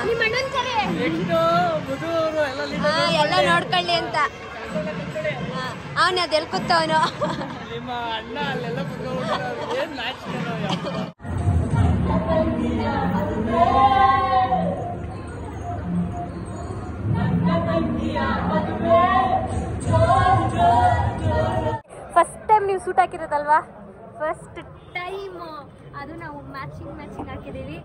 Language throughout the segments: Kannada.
ನಿಮ್ಮ ಅಣ್ಣನ್ ಕರೆ ಎಷ್ಟು ಮುದುವರು ಎಲ್ಲ ಹಾ ಎಲ್ಲ ನೋಡ್ಕೊಳ್ಳಿ ಅಂತ ಅವನ ಅದೆಲ್ ಕೂತವನು ನಿಮ್ಮ ಅಣ್ಣ ಅಲ್ಲೆಲ್ಲ ಕುತ್ಕೊಂಡು ಏನ್ ನಾಚಿಕೆ ಫಸ್ಟ್ ಟೈಮ್ ನೀವು ಸೂಟ್ ಹಾಕಿರೋದಲ್ವಾ ಫಸ್ಟ್ ಟೈಮ್ ಅದು ನಾವು ಮ್ಯಾಚಿಂಗ್ ಮ್ಯಾಚಿಂಗ್ ಹಾಕಿದೀವಿ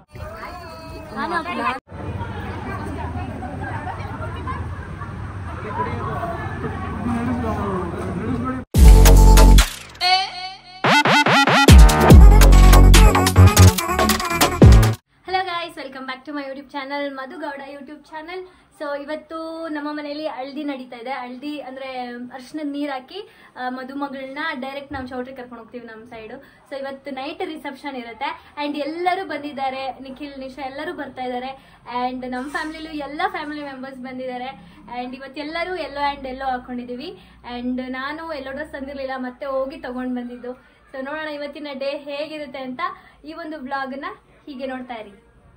hello guys welcome back to my YouTube channel Madhu Gowda YouTube channel so ಇವತ್ತು ನಮ್ಮ ಮನೆಯಲ್ಲಿ ಹಳ್ದಿ ನಡೀತಾ ಇದೆ ಹಳ್ದಿ ಅಂದ್ರೆ ಅರ್ಶಿನದ ನೀರು ಹಾಕಿ ಆ, ಮದುಮಗಳನ್ನ ಡೈರೆಕ್ಟ್ ನಾವು ಚೌಟ್ರಿ ಕರ್ಕೊಂಡು ಹೋಗ್ತೀವಿ ನಮ್ಮ ಸೈಡು ಸೊ ಇವತ್ತು ನೈಟ್ ರಿಸೆಪ್ಷನ್ ಇರುತ್ತೆ ಆ್ಯಂಡ್ ಎಲ್ಲರೂ ಬಂದಿದ್ದಾರೆ ನಿಖಿಲ್ ನಿಶಾ ಎಲ್ಲರೂ ಬರ್ತಾ ಇದ್ದಾರೆ ಆ್ಯಂಡ್ ನಮ್ಮ ಫ್ಯಾಮಿಲಿಲೂ ಎಲ್ಲ ಫ್ಯಾಮಿಲಿ ಮೆಂಬರ್ಸ್ ಬಂದಿದ್ದಾರೆ ಆ್ಯಂಡ್ ಇವತ್ತೆಲ್ಲರೂ ಎಲ್ಲೋ ಆ್ಯಂಡ್ ಎಲ್ಲೋ ಹಾಕೊಂಡಿದ್ದೀವಿ ಆ್ಯಂಡ್ ನಾನು ಎಲ್ಲೋ ಡ್ರೆಸ್ ತಂದಿರಲಿಲ್ಲ ಮತ್ತೆ ಹೋಗಿ ತಗೊಂಡು ಬಂದಿದ್ದು ಸೊ ನೋಡೋಣ ಇವತ್ತಿನ ಡೇ ಹೇಗಿರುತ್ತೆ ಅಂತ ಈ ಒಂದು ಬ್ಲಾಗ್ನ ಹೀಗೆ ನೋಡ್ತಾ ಇರಿ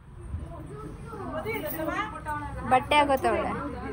ಬಟ್ಟೆ ಹಾಕೋತವಳೆ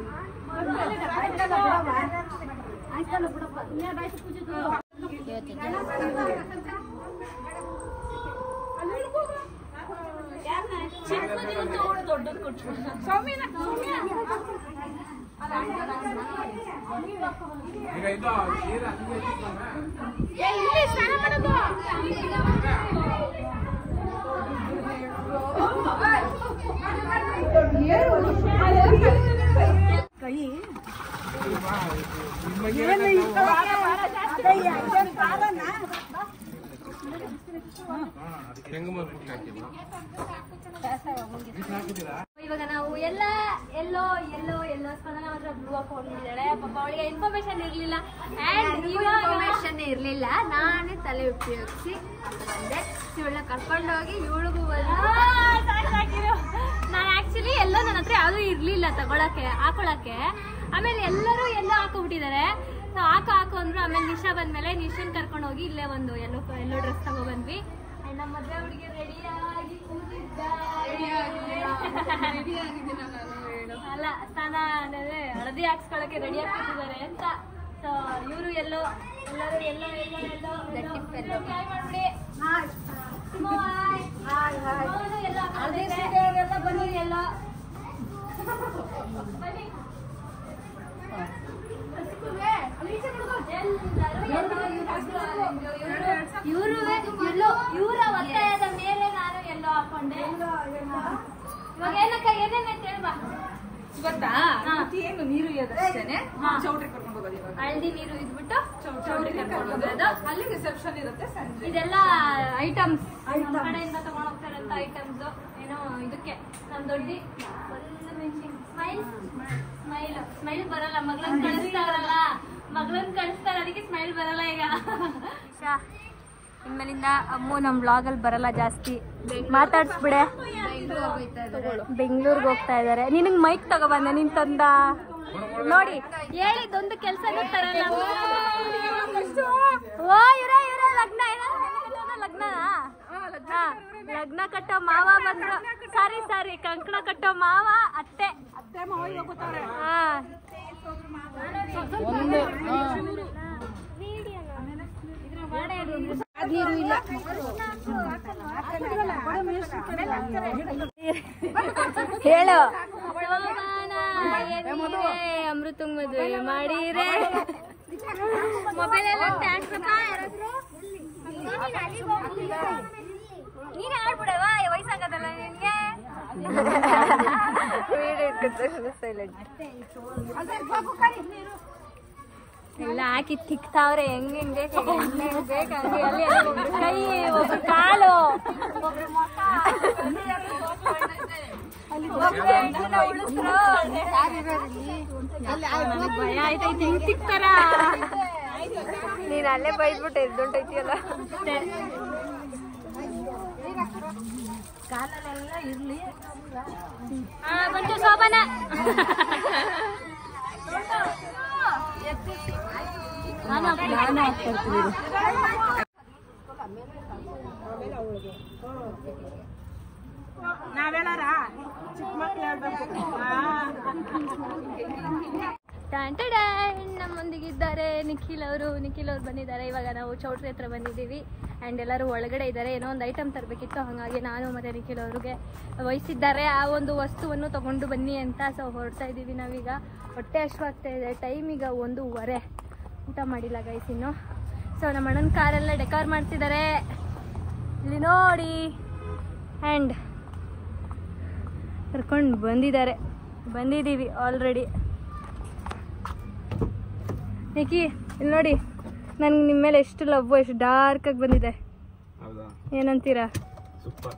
ಇವಾಗ ನಾವು ಎಲ್ಲ ಎಲ್ಲೋ ಎಲ್ಲೋ ಎಲ್ಲೋ ಸ್ಪಂದನ ಮಾತ್ರ ಬ್ಲೂ ಹಾಕೊಂಡಿದ್ದಾಳೆ ಪಾಪ ಅವಳಿಗೆ ಇನ್ಫಾರ್ಮೇಶನ್ ಇರ್ಲಿಲ್ಲ ಅಂಡ್ ಇನ್ಫಾರ್ಮೇಶನ್ ಇರ್ಲಿಲ್ಲ ನಾನೇ ತಲೆ ಉಪಯೋಗಿಸಿ ಬಂದೆ ಇವಳನ್ನ ಕರ್ಕೊಂಡೋಗಿ ಇವಳಿಗೂ ಬಂದು ನಾನು ಆಕ್ಚುಲಿ ಎಲ್ಲ ನನ್ನ ಹತ್ರ ಯಾವುದು ಇರ್ಲಿಲ್ಲ ತಗೊಳಕ್ಕೆ ಹಾಕೊಳಕ್ಕೆ ಆಮೇಲೆ ಎಲ್ಲರೂ ಎಲ್ಲ ಹಾಕೋಬಿಟ್ಟಿದ್ದಾರೆ ಸೊ ಹಾಕು ಹಾಕು ಅಂದ್ರು ಆಮೇಲೆ ನಿಶಾ ಬಂದ್ಮೇಲೆ ನಿಶನ್ ಕರ್ಕೊಂಡು ಹೋಗಿ ಇಲ್ಲೇ ಒಂದು ಎಲ್ಲೋ ಎಲ್ಲೋ ಡ್ರೆಸ್ ತಗೋ ಬಂದ್ವಿ ಅಂಡ್ ನಮ್ಮ ಮದುವೆ ಹುಡುಗಿ ರೆಡಿಯಾಗಿ ಅಲ್ಲ ಸ್ನಾನ ಅಂದ್ರೆ ಹಳದಿ ಹಾಕ್ಸ್ಕೊಳಕ್ಕೆ ರೆಡಿ ಆಗ್ತಿದ್ದಾರೆ ಅಂತ ಸೊ ಇವರು ಎಲ್ಲೋ ಎಲ್ಲರೂ ಎಲ್ಲೋ ಎಲ್ಲೋ ಎಲ್ಲೋ ಎಲ್ಲೋ ಟ್ರೈ ಮಾಡ್ಬಿಡಿ ಸಿಮೋ, ಹಾಯ್. ಹೌದು, ಎಲ್ಲೋ ಹಾಕೊಂಡಿದ್ದಾರೆ. ಬನ್ನಿ ಎಲ್ಲೋ ಬನ್ನಿ ಇವರು ಎಲ್ಲೋ ಇವರ ಒತ್ತಾಯದ ಮೇಲೆ ನಾನು ಎಲ್ಲೋ ಹಾಕೊಂಡೆ ಇವಾಗ ಏನಕ್ಕ ಏನೇನೆ ಕೇಳ್ಬಾ ಇವತ್ತಾ ಹಾ. ಏನು ನೀರು ಇರೋದಷ್ಟೇನೆ ಹಾ. ಚೌಟ್ರಿ ಕರ್ಕೊಂಡು ಹೋಗೋದು ಇವಾಗ ಹಳದಿ ನೀರು ಇದ್ಬಿಟ್ಟು ಚೌಟ್ರಿ ಕರ್ಕೊಂಡು ಹೋಗೋದು ಅಲ್ಲಿ ರಿಸೆಪ್ಷನ್ ಇರುತ್ತೆ ಸಂಜೆ ಇದೆಲ್ಲ ಐಟಮ್ಸ್ ನಮ್ಮ ಕಡೆಯಿಂದ ತಗೊಂಡ್ ಹೋಗ್ತಾರಂತ ಐಟಮ್ಸ್ ಏನೋ ಇದಕ್ಕೆ ನಮ್ ದೊಡ್ಡಿ ಒಂದು ಮೆಣಸಿನ ಸ್ಮೈಲ್ ಸ್ಮೈಲ್ ಸ್ಮೈಲ್ ಬರಲ್ಲ ಮಗಳನ್ನ ಕಳಿಸ್ತಾರಲ್ಲ ಮಗಳನ್ನ ಕಳಿಸ್ತಾರ ಅದಕ್ಕೆ ಸ್ಮೈಲ್ ಬರಲ್ಲ ಈಗ ಇನ್ಮೇಲಿಂದ ಅಮ್ಮು ನಮ್ಮ ಬ್ಲಾಗಲ್ಲಿ ಬರಲ್ಲ ಜಾಸ್ತಿ ಮಾತಾಡ್ಸ್ಬಿಡೆ ಬೆಂಗಳೂರಿಗೆ ಹೋಗ್ತಾ ಇದ್ದಾರೆ ನಿನಗೆ ಮೈಕ್ ತಗೊಬಂದೆ ನಿನ್ ತಂದ ನೋಡಿ ಹೇಳಿದ್ದೊಂದು ಕೆಲಸನೂ ತರಲ್ಲ ಓ ಇವ್ರೆ ಇವ್ರೆ ಲಗ್ನ ಏನ ಲಗ್ನ ಹಾ, ಲಗ್ನ ಕಟ್ಟೋ ಮಾವ ಬಂದ್ರು ಸಾರಿ ಸಾರಿ ಕಂಕಣ ಕಟ್ಟೋ ಮಾವ ಅತ್ತೆ ಹಾ ಹೇಳು ಅಮೃತ ಮದುವೆ ಮಾಡಿರೆ ಮೊಬೈಲ್ ಎಲ್ಲ ನೀನ್ ಆಡ್ಬಿಡವಾ ವಯಸ್ಸಾಗದಲ್ಲ ನಿನ್ಗೆ ಎಲ್ಲ ಹಾಕಿ ತಿಕ್ತಾವ್ರೆ ಹೆಂಗ್ ಹೆಂಗ್ ಬೇಕು ಹೆಂಗ್ ಹೆಂಗ್ ಬೇಕು ಹಂಗೆ ಅಲ್ಲಿ ಅಲ್ಲಿ ಒಬ್ರು ಕೈ ಒಬ್ರು ಕಾಲು ಒಬ್ರು ಮುಖ ಒಬ್ರು ಹೆಣ್ಣನ್ನ ಉಳಿಸ್ರು. ನನಗ್ ಭಯ ಆಯ್ತೈತೆ ಹೆಂಗ್ ತಿಕ್ತಾರ ನೀನ್ ಅಲ್ಲೇ ಬೈದ್ಬಿಟ್ಟು ಎದ್ದುಂಟೈತಿಯಲ್ಲ ಆ, ಬಂತು ಶೋಭನ ನಾನು ಹಾಕ್ಕೊಡ್ತೀನಿ ನಾವೇಳಾರ ಚಿಕ್ಕ ಮಕ್ಳು ಹೇಳ್ಬೇಕು ಟ್ಯಾನ್ ಟ್ಯಾನ್ ನಮ್ಮೊಂದಿಗಿದ್ದಾರೆ ನಿಖಿಲ್ ಅವರು ನಿಖಿಲ್ ಅವ್ರು ಬಂದಿದ್ದಾರೆ ಇವಾಗ ನಾವು ಚೌಟ್ರಿ ಹತ್ರ ಬಂದಿದ್ದೀವಿ ಆ್ಯಂಡ್ ಎಲ್ಲರೂ ಒಳಗಡೆ ಇದ್ದಾರೆ ಏನೋ ಒಂದು ಐಟಮ್ ತರಬೇಕಿತ್ತು ಹಾಗಾಗಿ ನಾನು ಮತ್ತು ನಿಖಿಲ್ ಅವ್ರಿಗೆ ವಹಿಸಿದ್ದಾರೆ ಆ ಒಂದು ವಸ್ತುವನ್ನು ತಗೊಂಡು ಬನ್ನಿ ಅಂತ ಸೊ ಹೊರಡ್ತಾ ಇದ್ದೀವಿ ನಾವೀಗ ಹೊಟ್ಟೆ ಹಶ್ವಾಗ್ತಾ ಇದೆ ಟೈಮ್ ಈಗ ಒಂದೂವರೆ ಊಟ ಮಾಡಿಲ್ಲ ಗೈಸ್ ಇನ್ನು ಸೊ ನಮ್ಮ ಅಣ್ಣನ ಕಾರೆಲ್ಲ ಡೆಕೋರ್ ಮಾಡ್ತಿದ್ದಾರೆ ಇಲ್ಲಿ ನೋಡಿ ಆ್ಯಂಡ್ ಕರ್ಕೊಂಡು ಬಂದಿದ್ದಾರೆ ಬಂದಿದ್ದೀವಿ ಆಲ್ರೆಡಿ ನಿಖಿ ಇಲ್ಲಿ ನೋಡಿ ನನ್ಗೆ ನಿಮ್ಮ ಮೇಲೆ ಎಷ್ಟು ಲವ್ ಎಷ್ಟು ಡಾರ್ಕ್ ಆಗಿ ಬಂದಿದೆ ಹೌದಾ ಏನಂತೀರಾ ಸೂಪರ್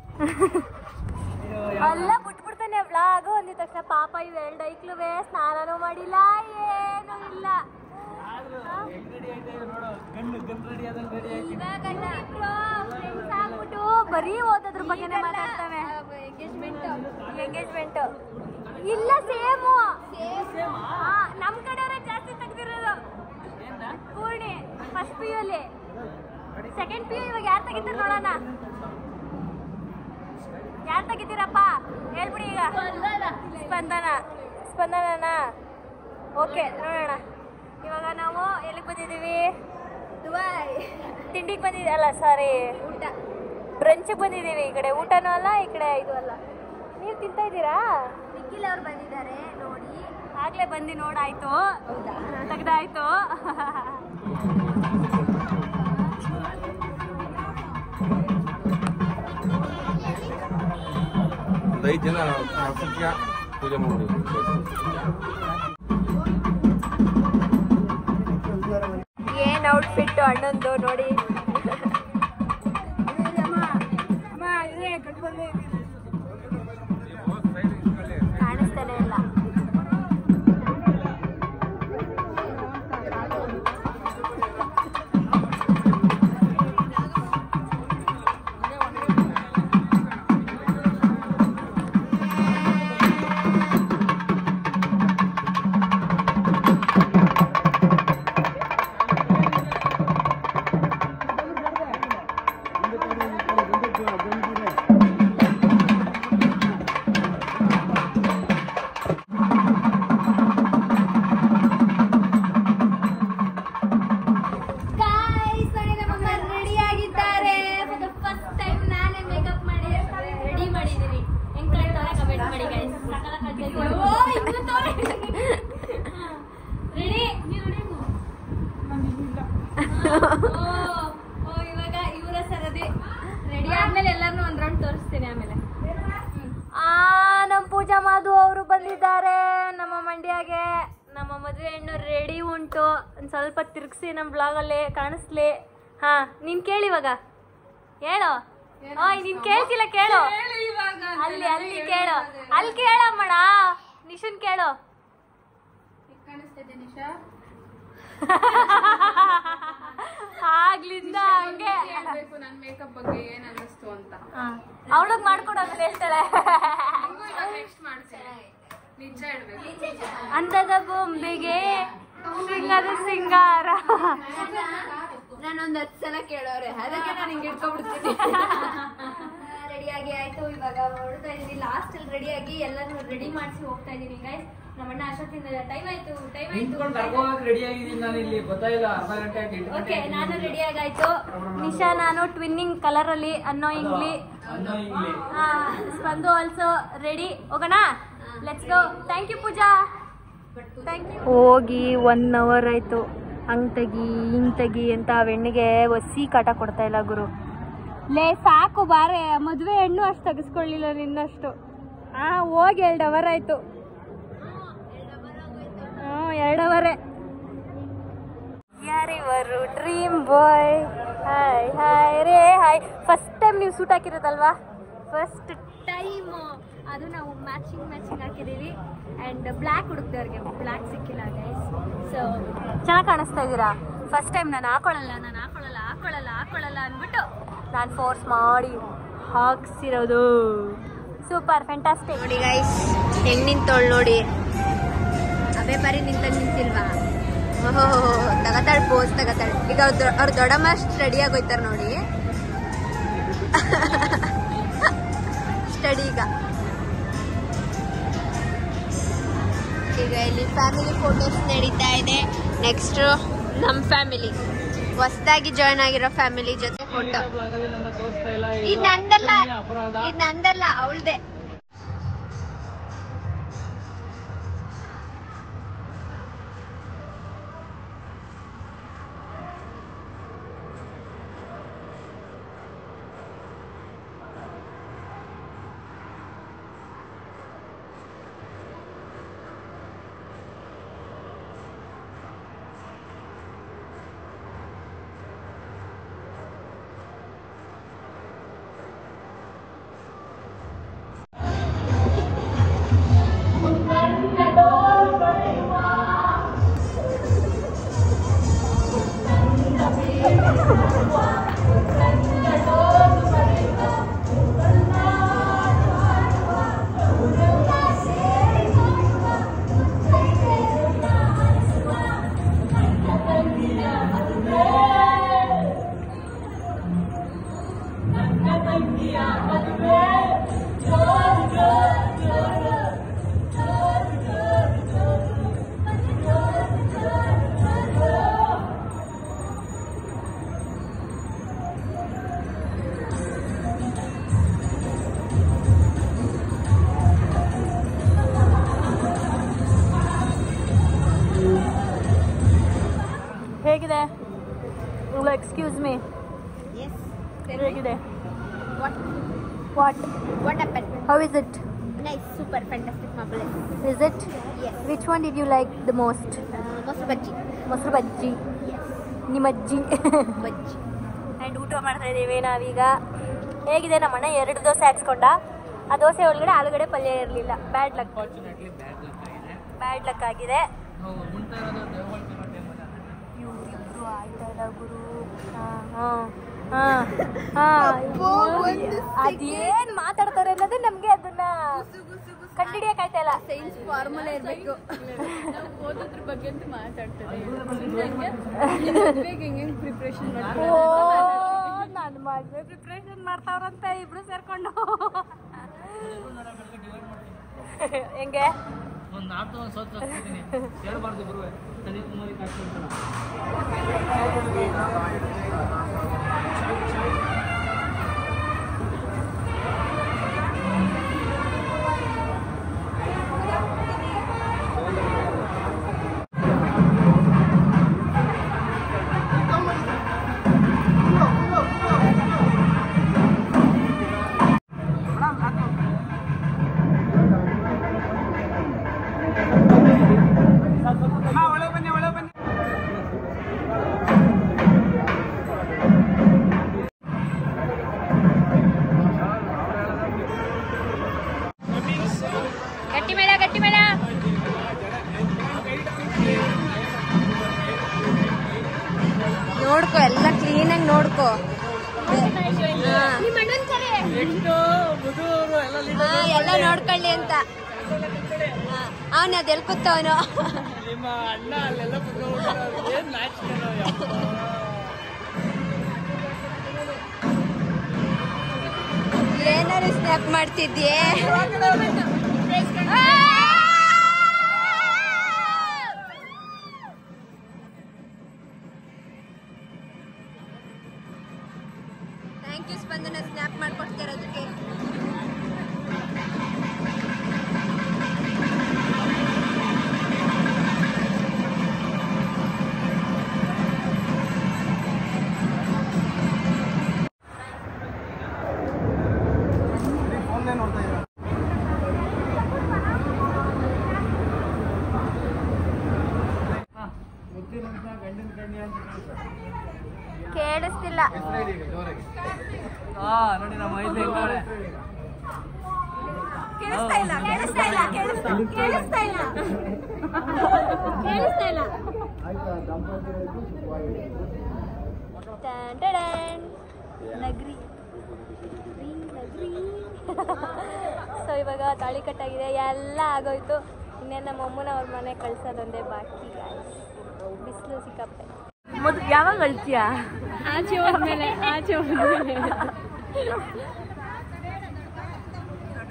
ಅಲ್ಲ ಬಿಟ್ಬಿಡ್ತಾನೆ ವ್ಲಾಗ್ ಅಂದಿದ ತಕ್ಷಣ ಪಾಪ ಇವ್ ಎರಡು ಐಕ್ಳುವೆ ಸ್ನಾನನೂ ಮಾಡಿಲ್ಲ ಏನೂ ಇಲ್ಲ ಈಗ ಗಂಡ ಇಬ್ರು friends ಆಗ್ಬಿಟ್ಟು ಬರೀ ಓದೋದ್ರ ಬಗ್ಗೆನೇ ಮಾತಾಡ್ತವೆ ಎಂಗೇಜ್ಮೆಂಟ್ ಇಲ್ಲ ಸೇಮು ನಮ್ ಕಡೆಯವರೇ ಜಾಸ್ತಿ ತೆಗ್ದಿರೋದು ಪೂರ್ಣಿ ಫಸ್ಟ್ ಪಿ ಯು ಅಲ್ಲಿ ಸೆಕೆಂಡ್ ಪಿ ಯು ಇವಾಗ ಯಾರು ತೆಗಿತಾರೆ ನೋಡೋಣ ಯಾರು ತೆಗಿತೀರಪ್ಪ ಹೇಳ್ಬಿಡಿ ಈಗ ಸ್ಪಂದನ ಸ್ಪಂದನನ ಓಕೆ ನೋಡೋಣ ಇವಾಗ ನಾವು ಎಲ್ಲಿಗೆ ಬಂದಿದ್ದೀವಿ ದುಬೈ ತಿಂಡಿಗೆ ಬಂದಿದ್ದೀವಿ ಅಲ್ಲ ಸಾರಿ ಊಟ ಬ್ರಂಚಿಗೆ ಬಂದಿದ್ದೀವಿ ಈ ಕಡೆ ಊಟನೂ ಅಲ್ಲ ಈ ಕಡೆ ಇದು ಅಲ್ಲ ನೀವು ತಿಂತಾ ಇದ್ದೀರಾ ನಿಖಿಲ್ ಅವ್ರು ಬಂದಿದ್ದಾರೆ ನೋಡಿ ಆಗ್ಲೇ ಬಂದು ನೋಡಾಯ್ತು ತೆಗ್ದಾಯ್ತು ಒಂದು ಐದು ಜನ ವರ್ಷಕ್ಕೆ ಪೂಜೆ ಮಾಡ್ಬೋದು ಏನ್ ಔಟ್ಫಿಟ್ ಅಣ್ಣಂದು ನೋಡಿ ಕಾಣಿಸ್ತಾನೆ ಇಲ್ಲ ಗಾಯ್ಸ್ ನೋಡಿ ನಮ್ಮಮ್ಮ ರೆಡಿ ಆಗಿದ್ದಾರೆ ಫಸ್ಟ್ ಟೈಮ್ ನಾನೇ ಮೇಕಪ್ ಮಾಡಿ ರೆಡಿ ಮಾಡಿದ್ದೀನಿ ಹೆಂಗ್ ಕಾಣ್ತಾರೆ ಕಮೆಂಟ್ ಮಾಡಿ ಗೈಸ್ ರೆಡಿ ಓ ಇವಾಗ ಇವರ ಸರದಿ ರೆಡಿ ಆದ್ಮೇಲೆ ಎಲ್ಲಾರನ್ನೂ ಒಂದ್ ರೌಂಡ್ ತೋರಿಸ್ತೀನಿ ಆಮೇಲೆ ಆ ನಮ್ಮ ಪೂಜಾ ಮಾಧು ಅವರು ಬಂದಿದ್ದಾರೆ ನಮ್ಮ ಮಂಡ್ಯಗೆ ನಮ್ಮ ಮದುವೆ ಹೆಣ್ಣು ರೆಡಿ ಉಂಟು ಒಂದು ಸ್ವಲ್ಪ ತಿರ್ಗಿಸಿ ನಮ್ಮ ಬ್ಲಾಗಲ್ಲಿ ಕಾಣಿಸ್ಲಿ ಹಾ ನೀನ್ ಕೇಳಿ ಇವಾಗ ಹೇಳು ಓಯ್ ನೀನ್ ಕೇಳ್ತಿಲ್ಲ ಕೇಳು ಅಲ್ಲಿ ಅಲ್ಲಿ ಕೇಳು ಅಲ್ಲಿ ಕೇಳಮ್ಮಣ ನಿಶನ್ ಕೇಳು ಕಾಣಿಸ್ತಿದೆ ನಿಶಾ ಆಗ್ಲಿಂದ ಹಂಗೆ ಹೇಳ್ಬೇಕು ನನ್ ಮೇಕಪ್ ಬಗ್ಗೆ ಏನ್ ಅನ್ನಿಸ್ತು ಅಂತ ಅವಳಗ್ ಮಾಡ್ಕೊಡು ಅಂತ ಹೇಳ್ತಾಳೆ ಹಂಗೂ ಇವಾಗ ನೆಕ್ಸ್ಟ್ ಮಾಡ್ತೀನಿ ನಿಜ ಹೇಳ್ಬೇಕು ಅಂದದ ಬೊಂಬೆಗೆ ಸಿಂಗದ ಸಿಂಗಾರ ನಾನೊಂದ್ ಹತ್ತು ಸಲ ಕೇಳೋರೆ ಅದಕ್ಕೆ ನಾನು ಹಿಂಗೆ ಇಟ್ಕೊಬಿಡ್ತೀನಿ ರೆಡಿಯಾಗಿ ಆಯ್ತು ಇವಾಗ ಹೊರಡ್ತಾ ಇದೀನಿ ಲಾಸ್ಟ್ ಅಲ್ಲಿ ರೆಡಿಯಾಗಿ ಎಲ್ಲರೂ ರೆಡಿ ಮಾಡಿಸಿ ಹೋಗ್ತಾ ಇದೀನಿ ಗೈಸ್ ನಮ್ಮಣ್ಣ ಅಷ್ಟೊತ್ತಿಂದ ಟೈಮ್ ಆಯ್ತು ಟೈಮ್ ಆಯ್ತು ನಿಂತ್ಕೊಂಡು ಕರ್ಕೋಕ್ ರೆಡಿ ಆಗಿದ್ದೀನಿ ನಾನು ಇಲ್ಲಿ ಗೊತ್ತಾಯಿಲ್ಲ ಅರ್ಧ ಗಂಟೆ ಆಯ್ತು ಎಂಟು ಗಂಟೆ ಓಕೆ ನಾನು ರೆಡಿ ಆಗಾಯ್ತು ನಿಶಾ ನಾನು ಟ್ವಿನ್ನಿಂಗ್ ಕಲರ್ ಅಲ್ಲಿ ಅನ್ನೋ ಇಂಗ್ಲಿ ಅನ್ನೋ ಇಲ್ಲಿ ಸ್ಪಂದು ಆಲ್ಸೋ ರೆಡಿ ಹೋಗೋಣ let's go thank you Pooja thank you ಹೋಗಿ ಒನ್ ಅವರ್ ಆಯ್ತು ಹಂಗ್ ತೆಗಿ ಹಿಂಗ್ ತೆಗಿ ಅಂತ ಆ ಹೆಣ್ಣಿಗೆ ಒಸಿ ಕಾಟ ಕೊಡ್ತಾ ಇಲ್ಲ ಗುರು ಲೇ ಸಾಕು ಬಾರೆ ಮದುವೆ ಹೆಣ್ಣು ಅಷ್ಟು ತೆಗಿಸ್ಕೊಳ್ಳಿಲ್ಲ ನಿನ್ನಷ್ಟು ಹಾ ಹೋಗಿ ಎರಡು ಅವರ್ ಆಯ್ತು ಹ್ಞೂ ಎರಡು ಅವರೇ ಯಾರಿವರು ಡ್ರೀಮ್ ಬಾಯ್ ಹಾಯ್ ಹಾಯ್ ರೇ ಹಾಯ್ ಫಸ್ಟ್ ಟೈಮ್ ನೀವು ಸೂಟ್ ಹಾಕಿರೋದಲ್ವಾ ಫಸ್ಟ್ ಟೈಮ್ ಅದು ನಾವು ಮ್ಯಾಚಿಂಗ್ ಮ್ಯಾಚಿಂಗ್ ಹಾಕಿದ್ದೀವಿ ಆ್ಯಂಡ್ ಬ್ಲ್ಯಾಕ್ ಹುಡುಕ್ದವ್ರಿಗೆ ಬ್ಲ್ಯಾಕ್ ಸಿಕ್ಕಿಲ್ಲ ಗೈಸ್ ಸೊ ಚೆನ್ನಾಗಿ ಕಾಣಿಸ್ತಾ ಇದ್ದೀರಾ ಫಸ್ಟ್ ಟೈಮ್ ನಾನು ಹಾಕೊಳ್ಳಲ್ಲ ನಾನು ಹಾಕೊಳ್ಳಲ್ಲ ಹಾಕೊಳ್ಳಲ್ಲ ಹಾಕೊಳ್ಳಲ್ಲ ಅಂದ್ಬಿಟ್ಟು ನಾನು ಫೋರ್ಸ್ ಮಾಡಿ ಹಾಕ್ಸಿರೋದು ಸೂಪರ್ ಫ್ಯಾಂಟಾಸ್ಟಿಕ್ ನೋಡಿ ಗೈಸ್ ಹೆಂಗ್ ನಿಂತೋಳ್ ನೋಡಿ ಅವೇ ಬರೀ ನಿಂತ ನಿಂತಿಲ್ವಾ ಓಹೋ ತಗತಾಳ್ ಪೋಸ್ ತಗತಾಳ್ ಈಗ ಅವ್ರ ಅವ್ರ ದೊಡ್ಡಮ್ಮ ಅಷ್ಟು ರೆಡಿ ಆಗೋಯ್ತಾರ ನೋಡಿ ಸ್ಟಡಿ ಈಗ ಈಗ ಇಲ್ಲಿ ಫ್ಯಾಮಿಲಿ ಫೋಟೋಸ್ ನಡೀತಾ ಇದೆ ನೆಕ್ಸ್ಟ್ ನಮ್ಮ ಫ್ಯಾಮಿಲಿ ಹೊಸದಾಗಿ ಜಾಯ್ನ್ ಆಗಿರೋ ಫ್ಯಾಮಿಲಿ ಜೊತೆ ಫೋಟೋ ತೋರಿಸ್ತಾ ಇಲ್ಲ ಇದು ನಂದಲ್ಲ ಅಪರಾಧ ಇದು ನಂದಲ್ಲ ಅವಳ್ದೆ ಹೇಗಿದೆ ಎಕ್ಸ್ಕ್ಯೂಸ್ ಮೀ ಹೇಗಿದೆ what what what happen how is it nice super fantastic marvellous is it yes which one did you like the most ಮೊಸರು ಬಜ್ಜಿ ಮೊಸರು ಬಜ್ಜಿ ನಿಮ್ಮ ಅಜ್ಜಿ ಬಜ್ಜಿ ಆ್ಯಂಡ್ ಊಟ ಮಾಡ್ತಾ ಇದ್ದೀವಿ ನಾವೀಗ ಹೇಗಿದೆ ನಮ್ಮ ಅಣ್ಣ ಎರಡು ದೋಸೆ ಹಾಕ್ಸ್ಕೊಂಡ ಆ ದೋಸೆ ಒಳಗಡೆ ಆಲೂಗಡ್ಡೆ ಪಲ್ಯ ಇರಲಿಲ್ಲ bad luck unfortunately bad luck ಆಗಿದೆ ಬ್ಯಾಡ್ ಲಕ್ ಆಗಿದೆ ನಾವು ಉಣ್ತಾ ಇರೋದು ದೇವಗಳು ತಿನ್ನೋ ಟೈಮಲ್ಲಿ ಇವರಿಬ್ರು ಆಯ್ತಾ ಇಲ್ಲ ಗುರು ಹಾಂ ಹಾಂ ಹಾಂ ಅದೇನ್ ಮಾತಾಡ್ತಾರೆ ಅನ್ನೋದು ನಮ್ಗೆ ಅದನ್ನ ಕಂಡಿಡಿಯಕ್ ಆಯ್ತಾ ಇಲ್ಲ ಸೈನ್ಸ್ ಫಾರ್ಮುಲಾ ಇರಬೇಕು ಓದೋದ್ರ ಬಗ್ಗೆ ಅಂತ ಮಾತಾಡ್ತಾರೆ ಹೆಂಗೆ ಪ್ರಿಪ್ರೇಷನ್ ಓ ನಾನು ಮದ್ವೆ ಪ್ರಿಪ್ರೇಷನ್ ಮಾಡ್ತಾವ್ರಂತೆ ಇಬ್ರು ಸೇರ್ಕೊಂಡು ಹೆಂಗೆ ಒಂದು ನಾಲ್ಕು ಒಂದು ಸ್ವತ್ತು ಹಾಕ್ತಿದ್ದೀನಿ ಹೇಳ್ಬಾರ್ದು ಗುರುವೆ ಸಂದೀಪ್ ಕುಮಾರಿ ಕಾಡ್ಕೊಂತಾರ ಗಟ್ಟಿ ಮೇಳ ಗಟ್ಟಿ ಮೇಳ ನೋಡ್ಕೊ ಎಲ್ಲ ಕ್ಲೀನಾಗಿ ನೋಡ್ಕೊ ಎಷ್ಟು ಮುದುವರು ಎಲ್ಲ ಹಾ, ಎಲ್ಲ ನೋಡ್ಕೊಳ್ಳಿ ಅಂತ ಅವನು ಅದೆಲ್ ಕೂತವನು ನಿಮ್ಮ ಅಣ್ಣ ಅಲ್ಲೆಲ್ಲ ಕುತ್ಕೊಂಡ್ಬಿಟ್ಟಿದ್ದಾರೆ ಏನ್ ನಾಚಿಕೆನೋ ಯಪ್ಪ ಏನಾರು ಸ್ನ್ಯಾಪ್ ಮಾಡ್ತಿದ್ಯೆ ಥ್ಯಾಂಕ್ ಯು ಸ್ಪಂದನ ಸ್ನ್ಯಾಪ್ ಮಾಡ್ಕೊಡ್ತಿರೋದಕ್ಕೆ ಕೇಳಿಸ್ತಿಲ್ಲ ಹಾ ನೋಡಿ ನಮ್ಮ ಐದು ಹೆಂಗವ್ರೆ ಕೇಳಿಸ್ತಾ ಇಲ್ಲ ಕೇಳಿಸ್ತಾ ಇಲ್ಲ ಕೇಳಿಸ್ತಾ ಕೇಳಿಸ್ತಾ ಇಲ್ಲ ಕೇಳಿಸ್ತಾ ಇಲ್ಲ ಟನ್ ಟಡನ್. ನಗ್ರಿ ನಗ್ರಿ, ನಗ್ರಿ ಸೊ ಇವಾಗ ತಾಳಿ ಕಟ್ಟಾಗಿದೆ ಎಲ್ಲ ಆಗೋಯ್ತು ಇನ್ನೇನು ನಮ್ಮ ಅಮ್ಮನ ಅವ್ರ ಮನೆ ಕಳ್ಸೋದೊಂದೇ ಬಾಕಿ ಬಿಸಿಲು ಸಿಕ್ಕಾಪಟ್ಟೆ ಮೊದಲು ಯಾವಾಗ ಅಳ್ತೀಯಾ ಆಚೆ ಹೋದ್ಮೇಲೆ ಆಚೆ ಹೋದ್ಮೇಲೆ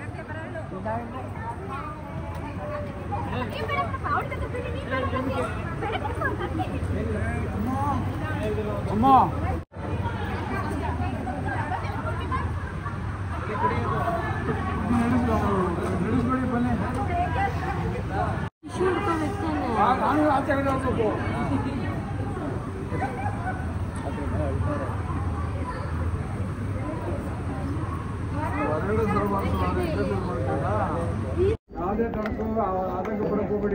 ಯಾವುದೇ ಕಾರಣಕ್ಕೂ ಆತಂಕ ಪಡಕ್ಕೆ ಹೋಗ್ಬೇಡಿ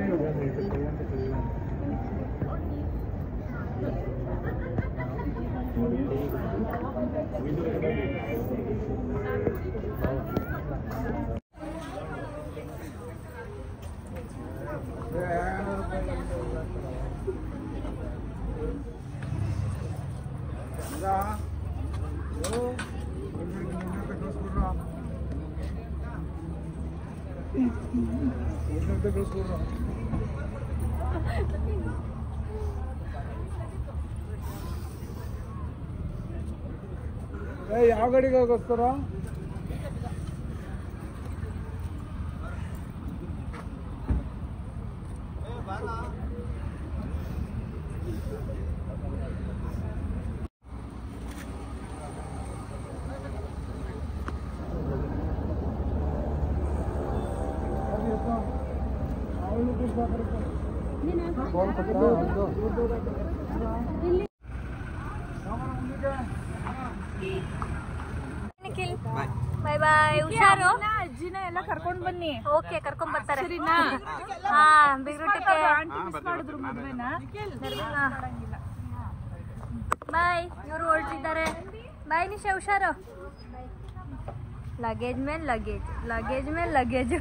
ಯಾವ ಗಾಡಿಗೆ ಹೋಗೋಸ್ಕರ ಬಾಯ್ ಬಾಯ್ ಹುಷಾರು ಅಜ್ಜಿನ ಎಲ್ಲ ಕರ್ಕೊಂಡ್ ಬನ್ನಿ ಓಕೆ ಕರ್ಕೊಂಡ್ ಬರ್ತಾರೆ ಸರಿನಾ? ಹಾ ಬಿಗ್ರೂಟಕ್ಕೆ ಆಂಟಿ ಮಿಸ್ ಮಾಡಿದ್ರು ಮದ್ವೆನ ಬಾಯ್ ಇವರು ಹೊರಟಿದ್ದಾರೆ ಬಾಯ್ ನಿಶಾ ಹುಷಾರು ಲಗೇಜ್ ಮೇಲೆ ಲಗೇಜ್ ಲಗೇಜ್ ಮೇಲೆ ಲಗೇಜು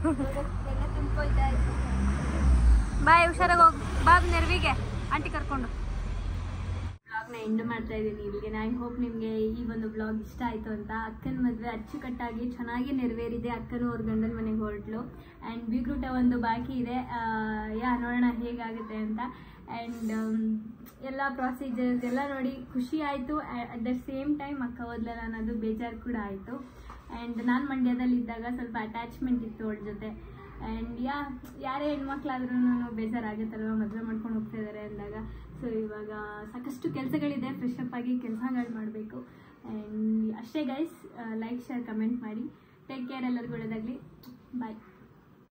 ಬಾಯ್ ಹುಷಾರಾಗಿ ಹೋಗಿ ಬಾಬ್ ನೆರವಿಗೆ ಆಂಟಿ ಕರ್ಕೊಂಡು ಬ್ಲಾಗ್ನ ಎಂಡ್ ಮಾಡ್ತಾ ಇದ್ದೀನಿ ಇಲ್ಲಿಗೆ ಐ ಹೋಪ್ ನಿಮಗೆ ಈ ಒಂದು ಬ್ಲಾಗ್ ಇಷ್ಟ ಆಯಿತು ಅಂತ ಅಕ್ಕನ ಮದುವೆ ಅಚ್ಚುಕಟ್ಟಾಗಿ ಚೆನ್ನಾಗಿ ನೆರವೇರಿದೆ ಅಕ್ಕನು ಅವ್ರ ಗಂಡನ ಮನೆಗೆ ಹೊರಟ್ಲು ಆ್ಯಂಡ್ ಬೀಗ್ರೂಟ ಒಂದು ಬಾಕಿ ಇದೆ ಆ, ಯಾ ನೋಡೋಣ ಹೇಗಾಗುತ್ತೆ ಅಂತ ಆ್ಯಂಡ್ ಎಲ್ಲ ಪ್ರೊಸೀಜರ್ಸ್ ಎಲ್ಲ ನೋಡಿ ಖುಷಿ ಆಯಿತು ಅಟ್ ದ ಸೇಮ್ ಟೈಮ್ ಅಕ್ಕ ಓದ್ಲಲ್ಲ ಅನ್ನೋದು ಬೇಜಾರು ಕೂಡ ಆಯಿತು ಆ್ಯಂಡ್ ನಾನು ಮಂಡ್ಯದಲ್ಲಿ ಇದ್ದಾಗ ಸ್ವಲ್ಪ ಅಟ್ಯಾಚ್ಮೆಂಟ್ ಇತ್ತು ಅವಳ ಜೊತೆ ಆ್ಯಂಡ್ ಯಾ ಯಾರೇ ಹೆಣ್ಮಕ್ಳಾದ್ರೂ ಬೇಜಾರಾಗುತ್ತಲ್ವ ಮದುವೆ ಮಾಡ್ಕೊಂಡು ಹೋಗ್ತಾ ಇದ್ದಾರೆ ಅಂದಾಗ ಸೊ ಇವಾಗ ಸಾಕಷ್ಟು ಕೆಲಸಗಳಿದೆ ಫ್ರೆಶ್ ಅಪ್ ಆಗಿ ಕೆಲಸಗಳು ಮಾಡಬೇಕು ಆ್ಯಂಡ್ ಅಷ್ಟೇ ಗೈಸ್ ಲೈಕ್ ಶೇರ್ ಕಮೆಂಟ್ ಮಾಡಿ ಟೇಕ್ ಕೇರ್ ಎಲ್ಲರಿಗೂ ಒಳ್ಳೆಯದಾಗಲಿ ಬಾಯ್